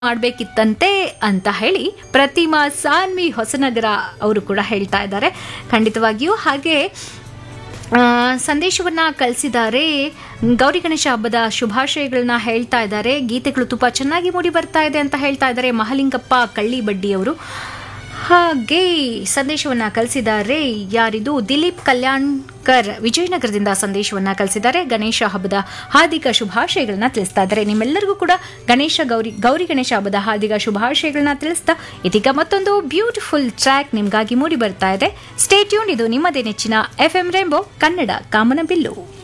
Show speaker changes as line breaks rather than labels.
ಮಾಡಬೇಕಿತ್ತಂತೆ ಅಂತ ಹೇಳಿ ಪ್ರತಿಮಾ ಸಾನ್ವಿ ಹೊಸನಗರ ಅವರು ಕೂಡ ಹೇಳ್ತಾ ಇದ್ದಾರೆ ಖಂಡಿತವಾಗಿಯೂ ಹಾಗೆ ಆ, ಸಂದೇಶವನ್ನ ಕಳಿಸಿದ್ದಾರೆ ಗೌರಿ ಗಣೇಶ ಹಬ್ಬದ ಶುಭಾಶಯಗಳನ್ನ ಹೇಳ್ತಾ ಇದ್ದಾರೆ ಗೀತೆಗಳು ತುಂಬಾ ಚೆನ್ನಾಗಿ ಮೂಡಿ ಬರ್ತಾ ಇದೆ ಅಂತ ಹೇಳ್ತಾ ಇದ್ದಾರೆ ಮಹಲಿಂಗಪ್ಪ ಕಳ್ಳಿಬಡ್ಡಿ ಅವರು ಹಾಗೆ ಸಂದೇಶವನ್ನ ಕಳಿಸಿದ್ದಾರೆ ಯಾರಿದು ದಿಲೀಪ್ ಕಲ್ಯಾಣ್ಕರ್ ವಿಜಯನಗರದಿಂದ ಸಂದೇಶವನ್ನ ಕಳಿಸಿದ್ದಾರೆ ಗಣೇಶ ಹಬ್ಬದ ಹಾರ್ದಿಕ ಶುಭಾಶಯಗಳನ್ನ ತಿಳಿಸ್ತಾ ಇದ್ದಾರೆ ನಿಮ್ಮೆಲ್ಲರಿಗೂ ಕೂಡ ಗಣೇಶ ಗೌರಿ ಗೌರಿ ಗಣೇಶ ಹಬ್ಬದ ಹಾರ್ದಿಕ ಶುಭಾಶಯಗಳನ್ನ ತಿಳಿಸ್ತಾ ಇದೀಗ ಮತ್ತೊಂದು ಬ್ಯೂಟಿಫುಲ್ ಟ್ರ್ಯಾಕ್ ನಿಮ್ಗಾಗಿ ಮೂಡಿ ಬರ್ತಾ ಇದೆ ಸ್ಟೇಟ್ಯೂನ್ ಇದು ನಿಮ್ಮದೇ ನೆಚ್ಚಿನ ಎಫ್ ಎಂ ರೇಂಬೋ ಕನ್ನಡ ಕಾಮನಬಿಲ್ಲು